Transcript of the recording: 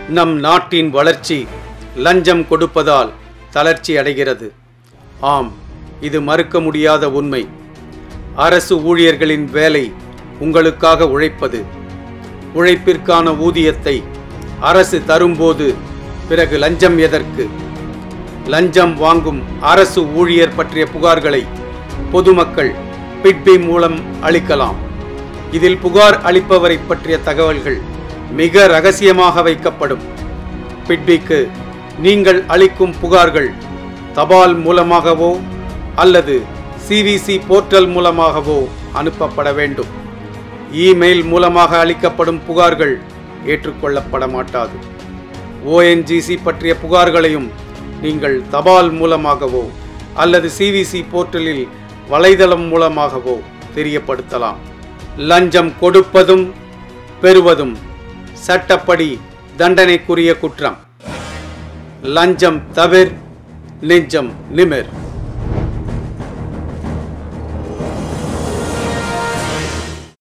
நம் நாட்டின் வளர்ச்சி லஞ்சம் கொடுப்பதால் தளர்ச்சி அடைகிறது ஆம் இது மறுக்க முடியாத உண்மை அரசு ஊழியர்களின் வேலை உங்களுக்காக உழைப்பது உழைப்பிற்கான ஊதியத்தை அரசு தரும்போது பிறகு லஞ்சம் எதற்கு லஞ்சம் வாங்கும் அரசு ஊழியர் பற்றிய புகார்களை பொதுமக்கள் பிட்பி மூலம் அளிக்கலாம் இதில் புகார் அளிப்பவரை பற்றிய தகவல்கள் மிக ரகசியமாக வைக்கப்படும் பிட்பிக்கு நீங்கள் அளிக்கும் புகார்கள் தபால் மூலமாகவோ அல்லது சிவிசி போர்ட்டல் மூலமாகவோ அனுப்பப்பட வேண்டும் இமெயில் மூலமாக அளிக்கப்படும் புகார்கள் ஏற்றுக்கொள்ளப்பட மாட்டாது ஓஎன்ஜிசி பற்றிய புகார்களையும் நீங்கள் தபால் மூலமாகவோ அல்லது சிவிசி போர்ட்டலில் வலைதளம் மூலமாகவோ தெரியப்படுத்தலாம் லஞ்சம் கொடுப்பதும் பெறுவதும் சட்டப்படி தண்டனைக்குரிய குற்றம் லஞ்சம் தவிர் நெஞ்சம் நிமிர்